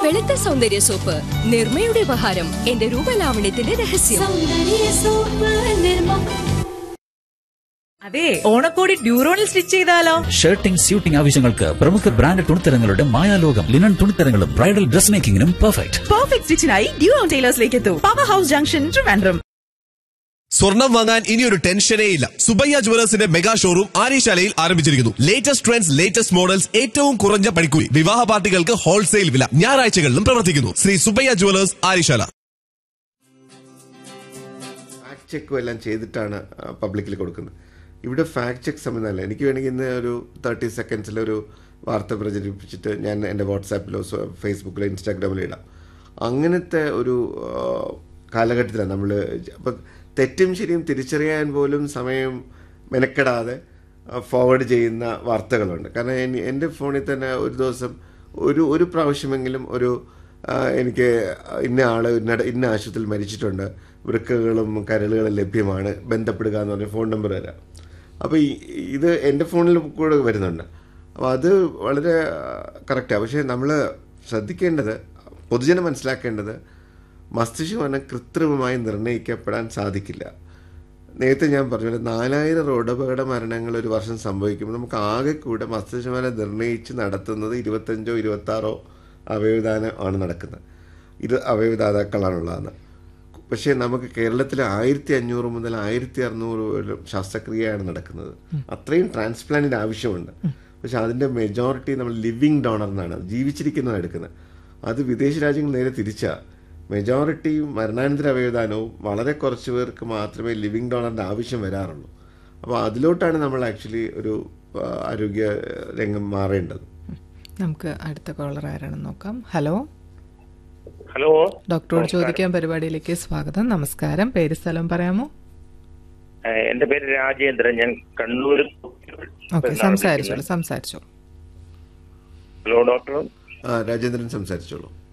വെളുത്ത സൗന്ദര്യ സോപ്പ് നിർമ്മയുടെ ഉപഹാരം എന്റെ രൂപലാവണ്യത്തിന്റെ രഹസ്യം സൗന്ദര്യ സോപ്പ് നിർമ്മ അതെ ഓണക്കോടി ഡ്യൂറോണിൽ സ്റ്റിച്ച് ചെയ്താലോ ഷർട്ടിംഗ് സ്യൂട്ടിംഗ് ആവശ്യങ്ങൾക്ക് പ്രമുഖ ബ്രാൻഡ് തുണിത്തരങ്ങളുടെ മായാലോകം ലിനൻ തുണിത്തരങ്ങളും ബ്രൈഡൽ ഡ്രസ് മേക്കിംഗിനും പെർഫെക്റ്റ് പെർഫെക്റ്റ് സ്റ്റിച്ചിനായി ഡ്യൂറോൺ ടൈലേഴ്സിലേക്ക് എത്തൂ പവർ ഹൗസ് ജംഗ്ഷൻ ട്രിവാൻഡ്രം സ്വർണം വാങ്ങാൻ ഇനി ഒരു ടെൻഷനേ ഇല്ല സുബയ്യ ജുവലേഴ്സിന്റെ മെഗാ ഷോറൂം ആര്യശാലയിൽ ആരംഭിച്ചിരിക്കുന്നു ലേറ്റസ്റ്റ് ട്രെൻഡ്സ് ലേറ്റസ്റ്റ് മോഡൽസ് ഏറ്റവും കുറഞ്ഞ പണിക്കൂലി വിവാഹ പാർട്ടികൾക്ക് ഹോൾസെയിൽ വില ഞായറാഴ്ചകളിലും പ്രവർത്തിക്കുന്നു ശ്രീ സുബയ്യ ജുവലേഴ്സ് ആര്യശാല ഫാക്ട് ചെക്കും എല്ലാം ചെയ്തിട്ടാണ് പബ്ലിക്കിൽ കൊടുക്കുന്നത് ഇവിടെ ഫാക്ട് ചെക്ക് സംബന്ധമല്ല എനിക്ക് വേണമെങ്കിൽ ഇന്ന് ഒരു തേർട്ടി സെക്കൻഡ്സിലൊരു വാർത്ത പ്രചരിപ്പിച്ചിട്ട് ഞാൻ എൻ്റെ വാട്സാപ്പിലോ സോ- ഫേസ്ബുക്കിലോ ഇൻസ്റ്റാഗ്രാമിലോ ഇടാം അങ്ങനത്തെ ഒരു ആ, കാലഘട്ടത്തിലാണ് നമ്മൾ അപ്പം തെറ്റും ശരിയും തിരിച്ചറിയാൻ പോലും സമയം മെനക്കെടാതെ ഫോർവേഡ് ചെയ്യുന്ന വാർത്തകളുണ്ട് കാരണം എനി- എൻ്റെ ഫോണിൽ തന്നെ ഒരു ദിവസം ഒരു ഒരു പ്രാവശ്യമെങ്കിലും ഒരു ആ, എനിക്ക് ഇന്ന ആൾ ഇന്ന ഇന്ന ആശുപത്രിയിൽ മരിച്ചിട്ടുണ്ട് വൃക്കകളും കരളുകളും ലഭ്യമാണ് ബന്ധപ്പെടുക എന്ന് പറഞ്ഞ ഫോൺ നമ്പർ തരാം അപ്പോൾ ഈ ഇത് എൻ്റെ ഫോണിൽ കൂടെ വരുന്നുണ്ട് അപ്പോൾ അത് വളരെ കറക്റ്റാണ് പക്ഷേ നമ്മൾ ശ്രദ്ധിക്കേണ്ടത് പൊതുജനം മനസ്സിലാക്കേണ്ടത് മസ്തിഷ്കമരണം കൃത്രിമമായി നിർണ്ണയിക്കപ്പെടാൻ സാധിക്കില്ല നേരത്തെ ഞാൻ പറഞ്ഞ പോലെ നാലായിരം റോഡപകട മരണങ്ങൾ ഒരു വർഷം സംഭവിക്കുമ്പോൾ നമുക്ക് ആകെ കൂടെ മസ്തിഷ്കമരണം നിർണ്ണയിച്ച് നടത്തുന്നത് ഇരുപത്തഞ്ചോ ഇരുപത്താറോ അവയവദാനം ആണ് നടക്കുന്നത് ഇത് അവയവദാതാക്കളാണുള്ളതെന്ന് പക്ഷേ നമുക്ക് കേരളത്തിൽ ആയിരത്തി അഞ്ഞൂറ് മുതൽ ആയിരത്തി അറുന്നൂറ് വരെ ശസ്ത്രക്രിയയാണ് നടക്കുന്നത് അത്രയും ട്രാൻസ്പ്ലാന്റിന് ആവശ്യമുണ്ട് പക്ഷെ അതിൻ്റെ മെജോറിറ്റി നമ്മൾ ലിവിങ് ഡോണർ എന്നാണ് ജീവിച്ചിരിക്കുന്നതാണ് എടുക്കുന്നത് അത് വിദേശ രാജ്യങ്ങൾ നേരെ തിരിച്ചാ മെജോറിറ്റി മരണാനന്തര അവയവദാനവും വളരെ കുറച്ച് പേർക്ക് മാത്രമേ ലിവിങ് ഡോണറിൻ്റെ ആവശ്യം വരാറുള്ളൂ അപ്പോൾ അതിലോട്ടാണ് നമ്മൾ ആക്ച്വലി ഒരു ആ, ആരോഗ്യ രംഗം മാറേണ്ടത് നമുക്ക് അടുത്ത കോളർ ആരാണെന്ന് നോക്കാം ഹലോ ഹലോ ഡോക്ടറോട് ചോദിക്കാൻ പരിപാടിയിലേക്ക് സ്വാഗതം നമസ്കാരം പേര് സ്ഥലം പറയാമോ ഏഹ് എന്റെ പേര് രാജേന്ദ്രൻ ഞാൻ കണ്ണൂർ ഓക്കെ സംസാരിച്ചോളൂ സംസാരിച്ചോളൂ ഹലോ ഡോക്ടർ ആ രാജേന്ദ്രൻ സംസാരിച്ചോളൂ